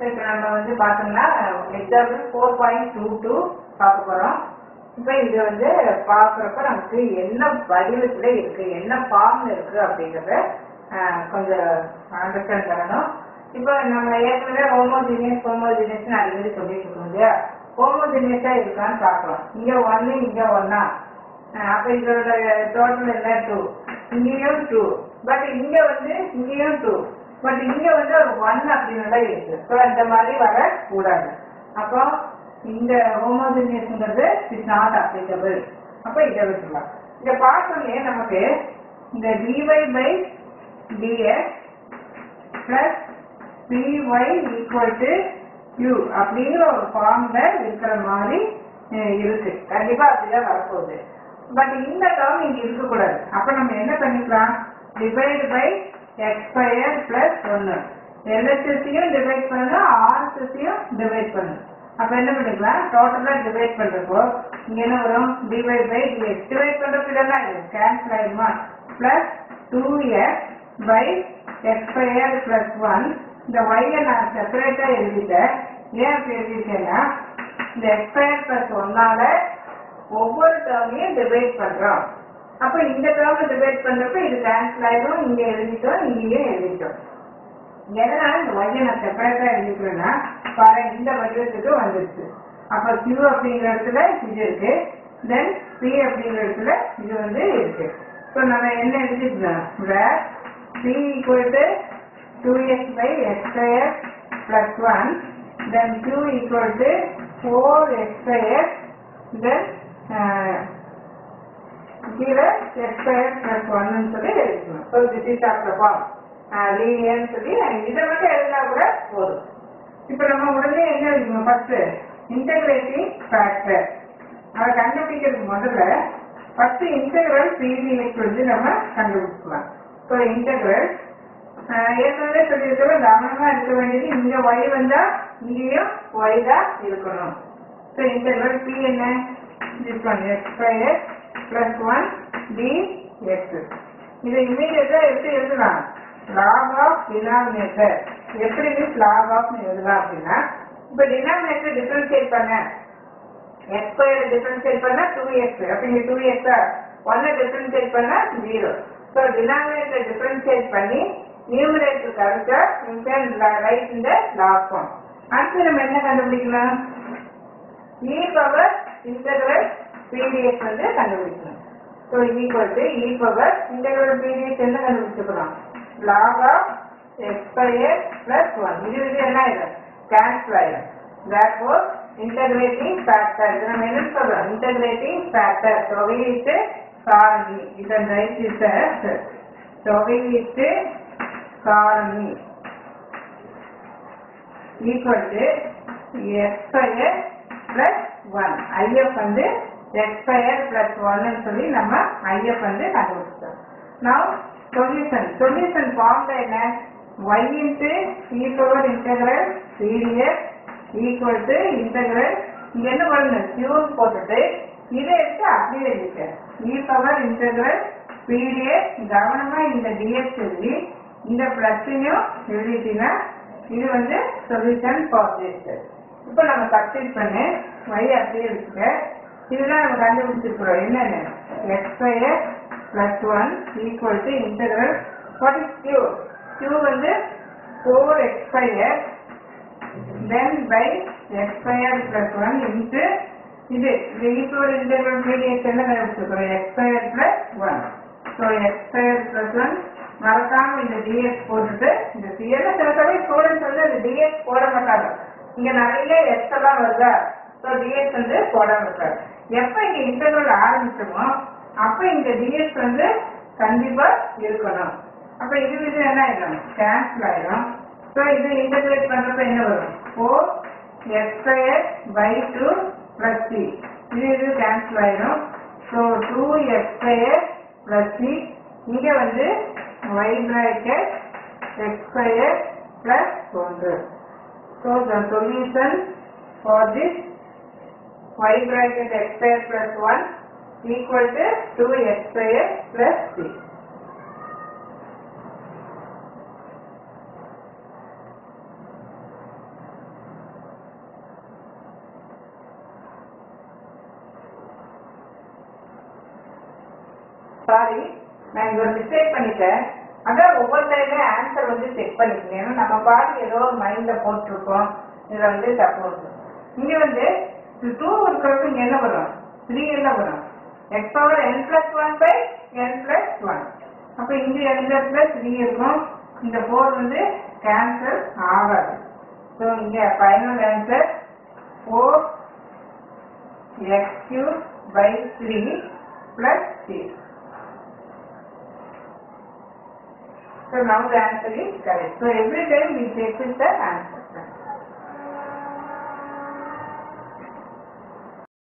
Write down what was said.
So இப்போ நம்ம வந்து பார்த்தோம்னா example four point two two பார்க்க போகிறோம் இப்போ இது வந்து பார்க்குறப்ப நமக்கு என்ன வடிவத்தில் இருக்கு என்ன ஃபார்ம்ல இருக்கு அப்படிங்கிறத ஆஹ், கொஞ்சம் அண்டர்ஸ்டாண்ட் பண்ணணும் இப்போ நம்ம ஏற்கனவே ஹோமோஜினியஸ் ஹோமோஜினியஸ் அடிக்கடி சொல்லிட்டு இருக்கோம் இல்லையா ஹோமோஜினியஸா இருக்கான்னு பார்க்கலாம் இங்க ஒன்னு இங்க ஒன்னா அப்ப இதோட டோட்டல் என்ன டூ இங்கேயும் டூ பட் இங்க வந்து இங்கேயும் டூ பட் இங்க வந்து ஒரு ஒன் அப்படின்னு இருக்கு ஸோ அந்த மாதிரி வரக்கூடாது அப்போ இந்த ஹோமோஜினியஸ்ங்கிறது இஸ் நாட் அப்ளிகபிள் அப்போ இதை விட்டுலாம் இதை பார்த்தோன்னே நமக்கு இந்த dy by dx plus py equal to q அப்படிங்கிற ஒரு ஃபார்ம்ல இருக்கிற மாதிரி அஹ், இருக்கு கண்டிப்பா அப்படிதான் வரப்போகுது பட் இந்த டேர்ம் இங்க இருக்கக்கூடாது அப்ப நம்ம என்ன பண்ணிக்கலாம் divide by x square plus ஒன்னு எல்எஸ்எஸ்சியும் டிவைட் பண்ணணும் ஆர்எஸ்எஸ்சியும் டிவைட் பண்ணணும் அப்ப என்ன பண்ணிக்கலாம் டோட்டலா டிவைட் பண்றப்போ இங்க என்ன வரும் டிவைட் பை டிஎக்ஸ் டிவைட் பண்றதுக்கு இதெல்லாம் இது கேன்சல் ஆயிடுமா plus two x by x square plus one இந்த ஒய்யை நான் செப்பரேட்டா எழுதிட்டேன் ஏன் அப்படி எழுதிட்டேன்னா இந்த எக்ஸ் ஸ்கொயர் பிளஸ் ஒன்னால ஒவ்வொரு டேர்மையும் டிவைட் பண்றோம் அப்ப இந்த டேர்ம் டிவைட் பண்றப்ப இது கேன்சல் ஆயிடும் இங்க எழுதிட்டோம் இங்கேயும் எழுதிட்டோம் எதனால இந்த ஒய்யை நான் செப்பரேட்டா எழுதிக்கிறேன்னா பாரு இந்த வடிவத்துக்கு வந்துருச்சு அப்ப Q அப்படிங்கிற இடத்துல இது இருக்கு தென் P அப்படிங்கிற இடத்துல இது வந்து இருக்கு ஸோ நம்ம என்ன எழுதிக்கலாம் where P equal to two x by x square plus one then Q equal to four x square then கீழே எக்ஸ் ஸ்கொயர் பிளஸ் ஒன்னு சொல்லி எழுதிக்கணும் so this is after form லீனியர்னு சொல்லி இதை மட்டும் எழுதினா கூட போதும் இப்போ நம்ம உடனே என்ன எழுதணும் ஃபர்ஸ்ட் இன்டகிரேட்டிங் ஃபேக்டர் அதை கண்டுபிடிக்கிறதுக்கு முதல்ல ஃபர்ஸ்ட் இன்டகிரல் பிடிஎக்ஸ் வந்து நம்ம கண்டுபிடிக்கலாம் ஸோ இன்டகிரல் ஏற்கனவே சொல்லியிருக்கிறோம் கவனமா இருக்க வேண்டியது இங்க ஒய் வந்தா இங்கேயும் ஒய் தான் இருக்கணும் ஸோ இன்டகிரல் பி என்ன this one x square plus one d x இதை இமீடியட்டா எப்படி எழுதலாம் லாக் ஆஃப் டினாமினேட்டர் எப்படி மீன்ஸ் லாக் ஆஃப் எழுதலாம் அப்படின்னா இப்போ டினாமினேட்டர் டிஃபரன்ஷியேட் பண்ண எக்ஸ் ஸ்கொயர் டிஃபரன்ஷியேட் பண்ணா டூ எக்ஸ் அப்ப இங்க டூ எக்ஸா ஒன்னை டிஃபரன்ஷியேட் பண்ணா ஜீரோ ஸோ டினாமினேட்டர் டிஃபரன்ஷியேட் பண்ணி நியூமரேட்டருக்கு அடுத்த யூ கேன் ரைட் இந்த லாக் ஃபார்ம் அடுத்து நம்ம என்ன கண்டுபிடிக்கலாம் இ பவர் இன்டகிரல் பிடிஎஸ் வந்து கண்டுபிடிக்கணும் so equal to e power integral P d x என்ன கண்டுபிடிச்சுக்கலாம் log of x square plus one இது இது என்ன ஆயிடும் கேன்சல் ஆயிடும் therefore integrating factor இது நம்ம என்ன சொல்றோம் integrating factor தொகையீட்டு காரணி இதன் ரைட் இஸ் தொகையீட்டு காரணி equal to x square plus one IF வந்து எக்ஸ் ஸ்கொயர் பிளஸ் ஒன்னு சொல்லி நம்ம ஐஎஃப் வந்து கண்டுபிடிச்சோம் நவ் சொல்யூஷன் சொல்யூஷன் ஃபார்ம்ல என்ன y into e power integral Q d x equal to integral இங்க என்ன பண்ணணும் கியூன் போட்டுட்டு இதை எடுத்து அப்படியே எழுதிக்க இ பவர் இன்டகிரல் பிடிஎஸ் கவனமா இந்த டிஎஸ் எழுதி இந்த பிளஸையும் எழுதிட்டீங்கன்னா இது வந்து சொல்யூஷன் ஃபார் திஸ் இப்போ நம்ம சப்ஸ்டிட் பண்ணு y அப்படியே எடுத்துக்க இதுதான் நம்ம கண்டுபிடிச்சிருக்கிறோம் என்னென்ன x square plus one equal to integral what is Q Q வந்து four x square then by x square plus one into இது இது ஈக்குவல் இன்டகிரல் மீடியேட் என்ன கண்டுபிடிச்சிருக்கிறோம் x square plus one so x square plus one மறக்காம இந்த DS போட்டுட்டு இந்த சிஎல்ல சில சமயம் ஸ்டூடெண்ட்ஸ் வந்து இந்த டிஎஸ் போட மாட்டாங்க இங்க நிறைய எக்ஸ் எல்லாம் வருதா ஸோ டிஎஸ் வந்து போடாம இருக்காரு எப்ப இங்க இன்டர்வல் ஆரம்பிச்சோமோ அப்ப இந்த டிஎஸ் வந்து கண்டிப்பா இருக்கணும் அப்ப இது இது என்ன ஆயிடும் கேன்சல் ஆயிடும் ஸோ இது இன்டகிரேட் பண்றப்ப என்ன வரும் four x square by two plus C இது இது கேன்சல் ஆயிடும் so two x square plus C இங்க வந்து y bracket x square plus 1. So the solution for this y bracket x square plus 1 equal to 2x square plus 3. Sorry நான் இங்க ஒரு mistake பண்ணிட்டேன் அதான் ஒவ்வொரு டைமே ஆன்சர் வந்து செக் பண்ணிக்கணும் ஏன்னா நம்ம பாட்டு ஏதோ ஒரு மைண்ட்ல போட்டிருக்கோம் இதுல வந்து தப்பு வருது இங்க வந்து டூ இருக்கிறதுக்கு இங்க என்ன வரும் த்ரீ என்ன வரும் x power n plus one by n plus one அப்ப இங்க என் பிளஸ் த்ரீ இருக்கும் இந்த ஃபோர் வந்து கேன்சல் ஆகாது ஸோ இங்க final answer four x cube by three plus three So now the answer is correct. So every time we check with the answer.